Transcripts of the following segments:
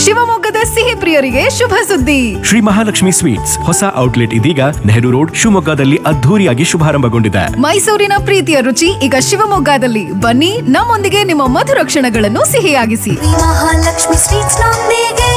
ಶಿವಮೊಗ್ಗದ ಸಿಹಿ ಪ್ರಿಯರಿಗೆ ಶುಭ ಸುದ್ದಿ ಶ್ರೀ ಮಹಾಲಕ್ಷ್ಮಿ ಸ್ವೀಟ್ಸ್ ಹೊಸ ಔಟ್ಲೆಟ್ ಇದೀಗ ನೆಹರು ರೋಡ್ ಶಿವಮೊಗ್ಗದಲ್ಲಿ ಅದ್ಧೂರಿಯಾಗಿ ಶುಭಾರಂಭಗೊಂಡಿದೆ ಮೈಸೂರಿನ ಪ್ರೀತಿಯ ರುಚಿ ಈಗ ಶಿವಮೊಗ್ಗದಲ್ಲಿ ಬನ್ನಿ ನಮ್ಮೊಂದಿಗೆ ನಿಮ್ಮ ಮಧುರ ಕ್ಷಣಗಳನ್ನು ಸಿಹಿಯಾಗಿಸಿ ಮಹಾಲಕ್ಷ್ಮಿ ಸ್ವೀಟ್ಸ್ ನೊಂದಿಗೆ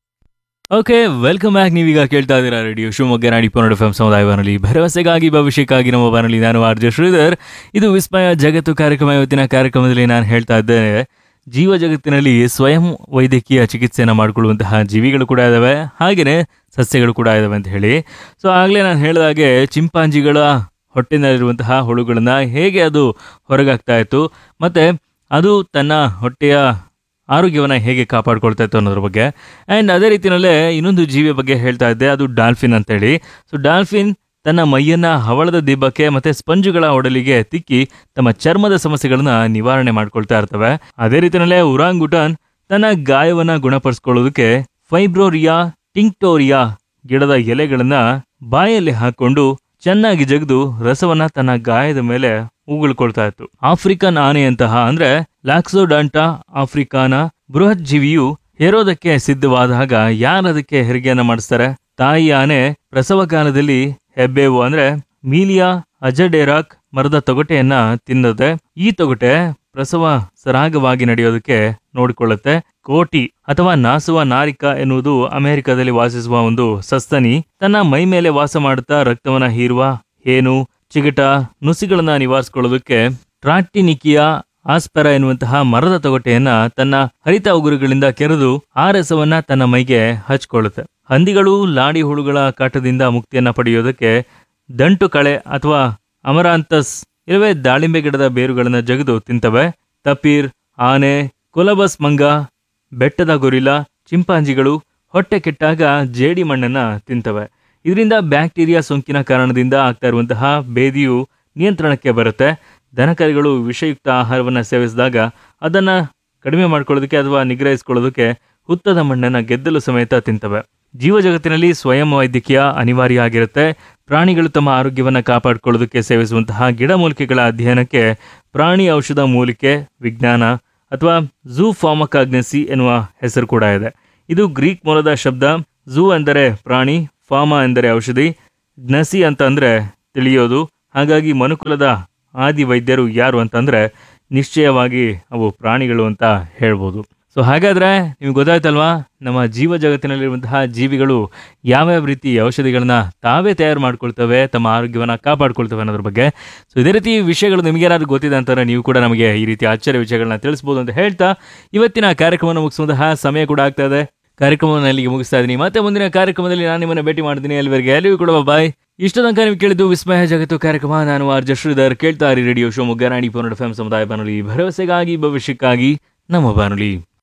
ಓಕೆ ವೆಲ್ಕಮ್ ಬ್ಯಾಕ್ ನೀವೀಗ ಕೇಳ್ತಾ ಇದ್ದೀರಾ ರೇಡಿಯೋ ಶಿವಮೊಗ್ಗ ನಾಡಿ ಪನ್ನಡ ಎಫ್ ಎಂ ಸಮುದಾಯ ಬಾನುಲಿ ಭರವಸೆಗಾಗಿ ಭವಿಷ್ಯಕ್ಕಾಗಿ ನಮ್ಮ ಬಾನುಲಿ ನಾನು ಆರ್ ಜೆ ಶ್ರೀಧರ್ ಇದು ವಿಸ್ಮಯ ಜಗತ್ತು ಕಾರ್ಯಕ್ರಮ ಇವತ್ತಿನ ಕಾರ್ಯಕ್ರಮದಲ್ಲಿ ನಾನು ಹೇಳ್ತಾ ಇದ್ದೇನೆ ಜೀವ ಜಗತ್ತಿನಲ್ಲಿ ಸ್ವಯಂ ವೈದ್ಯಕೀಯ ಚಿಕಿತ್ಸೆಯನ್ನು ಮಾಡಿಕೊಳ್ಳುವಂತಹ ಜೀವಿಗಳು ಕೂಡ ಇದ್ದಾವೆ ಹಾಗೆಯೇ ಸಸ್ಯಗಳು ಕೂಡ ಇದ್ದಾವೆ ಅಂತ ಹೇಳಿ ಸೊ ಆಗಲೇ ನಾನು ಹೇಳಿದಾಗೆ ಚಿಂಪಾಂಜಿಗಳ ಹೊಟ್ಟೆನಲ್ಲಿರುವಂತಹ ಹುಳುಗಳನ್ನು ಹೇಗೆ ಅದು ಹೊರಗಾಗ್ತಾ ಇತ್ತು ಮತ್ತು ಅದು ತನ್ನ ಹೊಟ್ಟೆಯ ಆರೋಗ್ಯವನ್ನು ಹೇಗೆ ಕಾಪಾಡ್ಕೊಳ್ತಾ ಇತ್ತು ಅನ್ನೋದ್ರ ಬಗ್ಗೆ ಆ್ಯಂಡ್ ಅದೇ ರೀತಿಯಲ್ಲೇ ಇನ್ನೊಂದು ಜೀವಿಯ ಬಗ್ಗೆ ಹೇಳ್ತಾ ಇದ್ದೆ ಅದು ಡಾಲ್ಫಿನ್ ಅಂತೇಳಿ ಸೊ ಡಾಲ್ಫಿನ್ ತನ್ನ ಮೈಯನ್ನ ಹವಳದ ದಿಬ್ಬಕ್ಕೆ ಮತ್ತೆ ಸ್ಪಂಜುಗಳ ಒಡಲಿಗೆ ತಿಕ್ಕಿ ತಮ್ಮ ಚರ್ಮದ ಸಮಸ್ಯೆಗಳನ್ನ ನಿವಾರಣೆ ಮಾಡ್ಕೊಳ್ತಾ ಇರ್ತವೆ ಅದೇ ರೀತಿಯಲ್ಲೇ ಉರಾಂಗುಟಾನ್ ತನ್ನ ಗಾಯವನ್ನ ಗುಣಪಡಿಸ್ಕೊಳ್ಳೋದಕ್ಕೆ ಫೈಬ್ರೋರಿಯಾ ಟಿಂಕ್ಟೋರಿಯಾ ಗಿಡದ ಎಲೆಗಳನ್ನ ಬಾಯಲ್ಲಿ ಹಾಕೊಂಡು ಚೆನ್ನಾಗಿ ಜಗದು ರಸವನ್ನ ತನ್ನ ಗಾಯದ ಮೇಲೆ ಉಗುಳ್ಕೊಳ್ತಾ ಇತ್ತು ಆಫ್ರಿಕನ್ ಆನೆಯಂತಹ ಅಂದ್ರೆ ಲ್ಯಾಕ್ಸೋಡಾಂಟಾ ಆಫ್ರಿಕಾನ ಬೃಹತ್ ಜೀವಿಯು ಹೇರೋದಕ್ಕೆ ಸಿದ್ಧವಾದಾಗ ಯಾರದಕ್ಕೆ ಹೆರಿಗೆಯನ್ನ ಮಾಡಿಸ್ತಾರೆ ತಾಯಿ ಆನೆ ಪ್ರಸವ ಕಾಲದಲ್ಲಿ ಹೆಬ್ಬೇವು ಅಂದ್ರೆ ಮೀಲಿಯಾ ಅಜಡೇರಾಕ್ ಮರದ ತೊಗಟೆಯನ್ನ ತಿನ್ನದೆ ಈ ತೊಗಟೆ ಪ್ರಸವ ಸರಾಗವಾಗಿ ನಡೆಯೋದಕ್ಕೆ ನೋಡಿಕೊಳ್ಳುತ್ತೆ ಕೋಟಿ ಅಥವಾ ನಾಸುವ ನಾರಿಕ ಎನ್ನುವುದು ಅಮೆರಿಕದಲ್ಲಿ ವಾಸಿಸುವ ಒಂದು ಸಸ್ತನಿ ತನ್ನ ಮೈ ಮೇಲೆ ವಾಸ ಮಾಡುತ್ತಾ ರಕ್ತವನ್ನ ಹೀರುವ ಹೇನು ಚಿಗಟ ನುಸಿಗಳನ್ನ ನಿವಾರಿಸಿಕೊಳ್ಳೋದಕ್ಕೆ ಟ್ರಾಟಿನಿಕಿಯಾ ಆಸ್ಪೆರ ಎನ್ನುವಂತಹ ಮರದ ತೊಗಟೆಯನ್ನ ತನ್ನ ಹರಿತ ಉಗುರುಗಳಿಂದ ಕೆರೆದು ಆ ರಸವನ್ನ ತನ್ನ ಮೈಗೆ ಹಚ್ಕೊಳ್ಳುತ್ತೆ ಹಂದಿಗಳು ಲಾಡಿ ಹುಳುಗಳ ಕಾಟದಿಂದ ಮುಕ್ತಿಯನ್ನ ಪಡೆಯೋದಕ್ಕೆ ದಂಟು ಕಳೆ ಅಥವಾ ಅಮರಾಂತಸ್ ಇಲ್ಲವೇ ದಾಳಿಂಬೆ ಗಿಡದ ಬೇರುಗಳನ್ನು ಜಗದು ತಿಂತವೆ ತಪೀರ್ ಆನೆ ಕೊಲಬಸ್ ಮಂಗ ಬೆಟ್ಟದ ಗೊರಿಲ್ಲ ಚಿಂಪಾಂಜಿಗಳು ಹೊಟ್ಟೆ ಕೆಟ್ಟಾಗ ಜೇಡಿ ಮಣ್ಣನ್ನ ತಿಂತವೆ ಇದರಿಂದ ಬ್ಯಾಕ್ಟೀರಿಯಾ ಸೋಂಕಿನ ಕಾರಣದಿಂದ ಆಗ್ತಾ ಇರುವಂತಹ ಬೇದಿಯು ನಿಯಂತ್ರಣಕ್ಕೆ ಬರುತ್ತೆ ದನಕರಿಗಳು ವಿಷಯುಕ್ತ ಆಹಾರವನ್ನು ಸೇವಿಸಿದಾಗ ಅದನ್ನು ಕಡಿಮೆ ಮಾಡ್ಕೊಳ್ಳೋದಕ್ಕೆ ಅಥವಾ ನಿಗ್ರಹಿಸ್ಕೊಳ್ಳೋದಕ್ಕೆ ಹುತ್ತದ ಮಣ್ಣನ್ನು ಗೆದ್ದಲು ಸಮೇತ ತಿಂತವೆ ಜೀವ ಜಗತ್ತಿನಲ್ಲಿ ಸ್ವಯಂ ವೈದ್ಯಕೀಯ ಅನಿವಾರ್ಯ ಆಗಿರುತ್ತೆ ಪ್ರಾಣಿಗಳು ತಮ್ಮ ಆರೋಗ್ಯವನ್ನು ಕಾಪಾಡಿಕೊಳ್ಳೋದಕ್ಕೆ ಸೇವಿಸುವಂತಹ ಗಿಡಮೂಲಿಕೆಗಳ ಅಧ್ಯಯನಕ್ಕೆ ಪ್ರಾಣಿ ಔಷಧ ಮೂಲಿಕೆ ವಿಜ್ಞಾನ ಅಥವಾ ಝೂ ಫಾರ್ಮಕಾಗ್ನೆಸಿ ಎನ್ನುವ ಹೆಸರು ಕೂಡ ಇದೆ ಇದು ಗ್ರೀಕ್ ಮೂಲದ ಶಬ್ದ ಝೂ ಎಂದರೆ ಪ್ರಾಣಿ ಫಾರ್ಮ ಎಂದರೆ ಔಷಧಿ ಜ್ಞಸಿ ಅಂತ ಅಂದರೆ ತಿಳಿಯೋದು ಹಾಗಾಗಿ ಮನುಕುಲದ ಆದಿ ವೈದ್ಯರು ಯಾರು ಅಂತಂದರೆ ನಿಶ್ಚಯವಾಗಿ ಅವು ಪ್ರಾಣಿಗಳು ಅಂತ ಹೇಳ್ಬೋದು ಸೊ ಹಾಗಾದರೆ ನಿಮ್ಗೆ ಗೊತ್ತಾಯ್ತಲ್ವಾ ನಮ್ಮ ಜೀವ ಜಗತ್ತಿನಲ್ಲಿರುವಂತಹ ಜೀವಿಗಳು ಯಾವ್ಯಾವ ರೀತಿ ಔಷಧಿಗಳನ್ನ ತಾವೇ ತಯಾರು ಮಾಡ್ಕೊಳ್ತವೆ ತಮ್ಮ ಆರೋಗ್ಯವನ್ನು ಕಾಪಾಡ್ಕೊಳ್ತವೆ ಅನ್ನೋದ್ರ ಬಗ್ಗೆ ಸೊ ಇದೇ ರೀತಿ ವಿಷಯಗಳು ನಿಮಗೇನಾದ್ರು ಗೊತ್ತಿದೆ ಅಂತಾರೆ ನೀವು ಕೂಡ ನಮಗೆ ಈ ರೀತಿ ಆಶ್ಚರ್ಯ ವಿಷಯಗಳನ್ನ ತಿಳಿಸ್ಬೋದು ಅಂತ ಹೇಳ್ತಾ ಇವತ್ತಿನ ಕಾರ್ಯಕ್ರಮವನ್ನು ಮುಗಿಸುವಂತಹ ಸಮಯ ಕೂಡ ಆಗ್ತಾ ಇದೆ ಕಾರ್ಯಕ್ರಮವನ್ನು ಅಲ್ಲಿಗೆ ಮುಗಿಸ್ತಾ ಇದ್ದೀನಿ ಮತ್ತೆ ಮುಂದಿನ ಕಾರ್ಯಕ್ರಮದಲ್ಲಿ ನಾನು ನಿಮ್ಮನ್ನು ಭೇಟಿ ಮಾಡ್ತೀನಿ ಅಲ್ಲಿವರೆಗೆ ಎಲ್ಲರಿಗೂ ಕೂಡ ಬಾಯ್ ಇಷ್ಟ ತನಕ ನೀವು ಕೇಳಿದ್ದು ವಿಸ್ಮಯ ಜಗತ್ತು ಕಾರ್ಯಕ್ರಮ ನಾನು ಆರ್ ಶ್ರೀಧರ್ ಕೇಳ್ತಾ ಇರಿ ರೇಡಿಯೋ ಶಿವಮೊಗ್ಗ ರಾಣಿ ಪೌರ್ಣ ಎಫ್ ಸಮುದಾಯ ಬಾನುಲಿ ಭರವಸೆಗಾಗಿ ಭವಿಷ್ಯಕ್ಕಾಗಿ ನಮ್ಮ ಬಾನುಲಿ